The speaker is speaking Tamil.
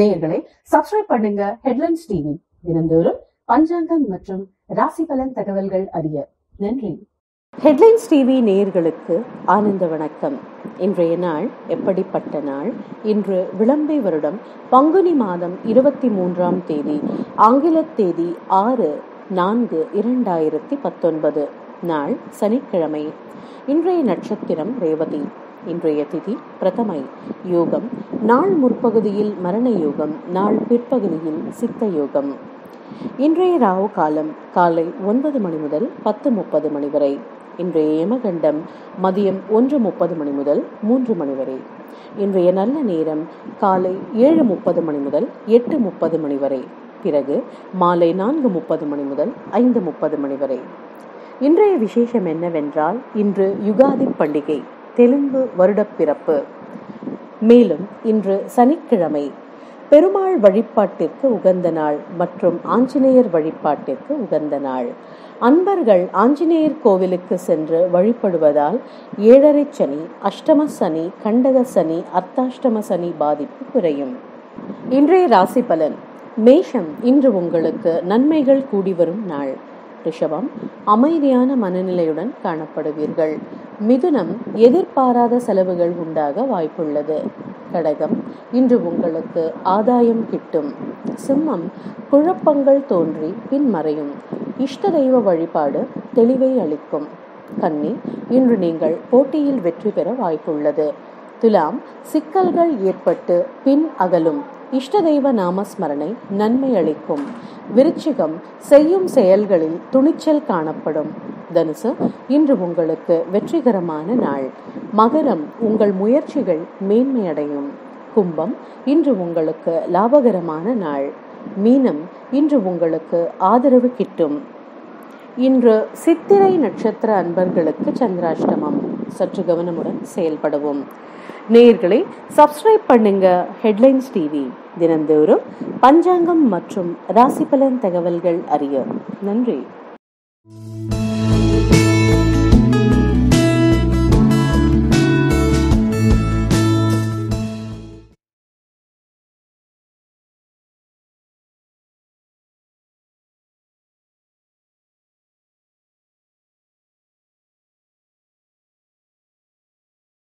நேயர்களே சப்ஸ்கிரைப் பண்ணுங்க ஹெட்லைன்ஸ் டிவி தினந்தோறும் பஞ்சாங்கம் மற்றும் ராசி பலன் தகவல்கள் அறிய நன்றி ஹெட்லைன்ஸ் டிவி நேயர்களுக்கு ஆனந்த வணக்கம் இன்றைய நாள் எப்படிப்பட்ட நாள் இன்று விளம்பை வருடம் பங்குனி மாதம் இருபத்தி மூன்றாம் தேதி ஆங்கில தேதி ஆறு நான்கு இரண்டாயிரத்தி பத்தொன்பது நாள் சனிக்கிழமை இன்றைய நட்சத்திரம் ரேவதி இன்றைய திதி பிரதமை யோகம் நாள் முற்பகுதியில் மரண யோகம் நாள் பிற்பகுதியில் சித்த யோகம் இன்றைய ராவு காலம் காலை ஒன்பது மணி முதல் பத்து முப்பது மணி வரை இன்றைய யமகண்டம் மதியம் ஒன்று முப்பது மணி முதல் மூன்று மணி வரை இன்றைய நல்ல நேரம் காலை ஏழு முப்பது மணி முதல் எட்டு முப்பது மணி வரை பிறகு மாலை நான்கு முப்பது மணி முதல் ஐந்து முப்பது மணி வரை இன்றைய விசேஷம் என்னவென்றால் இன்று யுகாதி பண்டிகை தெலுங்கு வருடப்பிறப்பு மேலும் இன்று சனிக்கிழமை பெருமாள் வழிபாட்டிற்கு உகந்த நாள் மற்றும் ஆஞ்சநேயர் வழிபாட்டிற்கு உகந்த நாள் அன்பர்கள் ஆஞ்சநேயர் கோவிலுக்கு சென்று வழிபடுவதால் ஏழரை சனி அஷ்டம சனி கண்டக சனி அர்த்தாஷ்டம சனி பாதிப்பு குறையும் இன்றைய ராசி பலன் மேஷம் இன்று உங்களுக்கு நன்மைகள் கூடி வரும் நாள் ரிஷபம் அமைதியான மனநிலையுடன் காணப்படுவீர்கள் மிதுனம் எதிர்பாராத செலவுகள் உண்டாக வாய்ப்புள்ளது கடகம் இன்று உங்களுக்கு ஆதாயம் கிட்டும் சிம்மம் குழப்பங்கள் தோன்றி பின்மறையும் இஷ்ட தெய்வ வழிபாடு தெளிவை அளிக்கும் கன்னி இன்று நீங்கள் போட்டியில் வெற்றி பெற வாய்ப்புள்ளது துலாம் சிக்கல்கள் ஏற்பட்டு பின் அகலும் இஷ்ட தெய்வ நாமஸ்மரணை நன்மை அளிக்கும் விருச்சிகம் செய்யும் செயல்களில் துணிச்சல் காணப்படும் தனுசு இன்று உங்களுக்கு வெற்றிகரமான நாள் மகரம் உங்கள் முயற்சிகள் மேன்மையடையும் கும்பம் இன்று உங்களுக்கு லாபகரமான நாள் மீனம் இன்று உங்களுக்கு ஆதரவு கிட்டும் இன்று சித்திரை நட்சத்திர அன்பர்களுக்கு சந்திராஷ்டமம் சற்று கவனமுடன் செயல்படவும் நேயர்களை சப்ஸ்கிரைப் பண்ணுங்க ஹெட்லைன்ஸ் டிவி தினந்தோறும் பஞ்சாங்கம் மற்றும் ராசி பலன் தகவல்கள் அறிய நன்றி